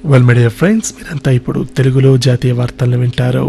well media friends మీరంతా ఇప్పుడు తెలుగులో జాతీయ వార్తలను వింటారు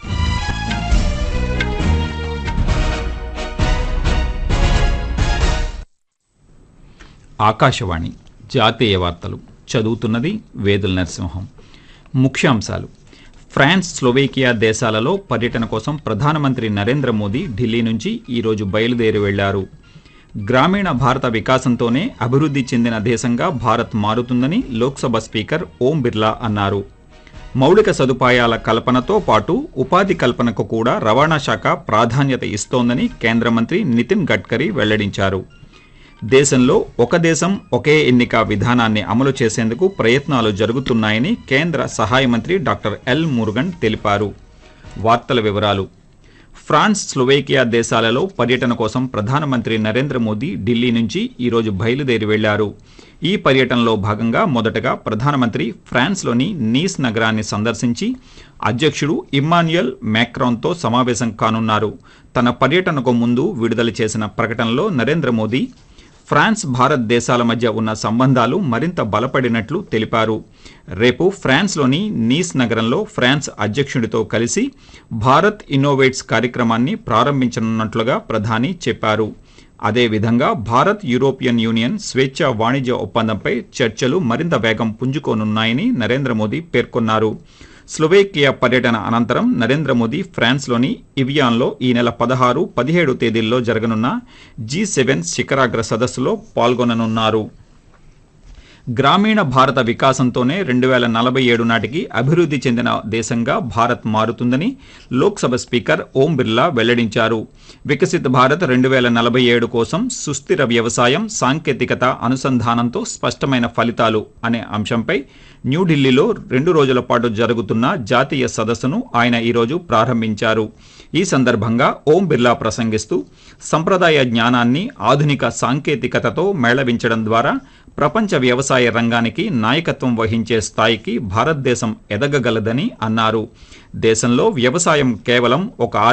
ఆకాశవాణి జాతీయ వార్తలు చదువుతున్నది వేదుల నరసింహం ముఖ్యాంశాలు ఫ్రాన్స్ స్లోవేకియా దేశాలలో పర్యటన కోసం ప్రధానమంత్రి నరేంద్ర మోదీ ఢిల్లీ నుంచి ఈరోజు బయలుదేరి వెళ్లారు గ్రామీణ భారత వికాసంతోనే అభివృద్ధి చెందిన దేశంగా భారత్ మారుతుందని లోక్సభ స్పీకర్ ఓం బిర్లా అన్నారు మౌలిక సదుపాయాల కల్పనతో పాటు ఉపాధి కల్పనకు కూడా రవాణా శాఖ ప్రాధాన్యత ఇస్తోందని కేంద్ర మంత్రి నితిన్ గడ్కరీ వెల్లడించారు దేశంలో ఒక దేశం ఒకే ఎన్నిక విధానాన్ని అమలు చేసేందుకు ప్రయత్నాలు జరుగుతున్నాయని కేంద్ర సహాయ మంత్రి డాక్టర్ ఎల్ మురుగన్ తెలిపారు వార్తల వివరాలు ఫ్రాన్స్ స్లోవేకియా దేశాలలో పర్యటన కోసం ప్రధానమంత్రి నరేంద్ర మోదీ ఢిల్లీ నుంచి ఈరోజు బయలుదేరి వెళ్లారు ఈ పర్యటనలో భాగంగా మొదటగా ప్రధానమంత్రి ఫ్రాన్స్లోని నీస్ నగరాన్ని సందర్శించి అధ్యక్షుడు ఇమ్మాన్యుయల్ మ్యాక్రాన్తో సమావేశం కానున్నారు తన పర్యటనకు ముందు విడుదల చేసిన ప్రకటనలో నరేంద్ర మోదీ ఫ్రాన్స్ భారత్ దేశాల మధ్య ఉన్న సంబంధాలు మరింత బలపడినట్లు తెలిపారు రేపు ఫ్రాన్స్లోని నీస్ నగరంలో ఫ్రాన్స్ అధ్యక్షుడితో కలిసి భారత్ ఇన్నోవేట్స్ కార్యక్రమాన్ని ప్రారంభించనున్నట్లుగా ప్రధాని చెప్పారు అదేవిధంగా భారత్ యూరోపియన్ యూనియన్ స్వేచ్ఛ వాణిజ్య ఒప్పందంపై చర్చలు మరింత వేగం పుంజుకోనున్నాయని నరేంద్ర మోదీ పేర్కొన్నారు స్లోవేకియా పర్యటన అనంతరం నరేంద్ర మోదీ ఫ్రాన్స్లోని ఇవియాన్లో ఈ నెల పదహారు పదిహేడు తేదీల్లో జరగనున్న జీ సెవెన్ శిఖరాగ్ర సదస్సులో పాల్గొననున్నారు గ్రామీణ భారత వికాసంతోనే రెండు వేల నలభై ఏడు నాటికి అభివృద్ధి చెందిన దేశంగా భారత్ మారుతుందని లోక్సభ స్పీకర్ ఓం బిర్లా వెల్లడించారు వికసిత్ భారత్ రెండు వేల నలభై ఏడు కోసం సుస్థిర వ్యవసాయం సాంకేతికత అనుసంధానంతో స్పష్టమైన ఫలితాలు అనే అంశంపై న్యూఢిల్లీలో రెండు రోజుల పాటు జరుగుతున్న జాతీయ సదస్సును ఆయన ఈరోజు ప్రారంభించారు ఈ సందర్భంగా ఓం బిర్లా ప్రసంగిస్తూ సంప్రదాయ జ్ఞానాన్ని ఆధునిక సాంకేతికతతో మేళవించడం ద్వారా ప్రపంచ వ్యవసాయ రంగానికి నాయకత్వం వహించే స్థాయికి భారతదేశం ఎదగగలదని అన్నారు దేశంలో వ్యవసాయం కేవలం ఒక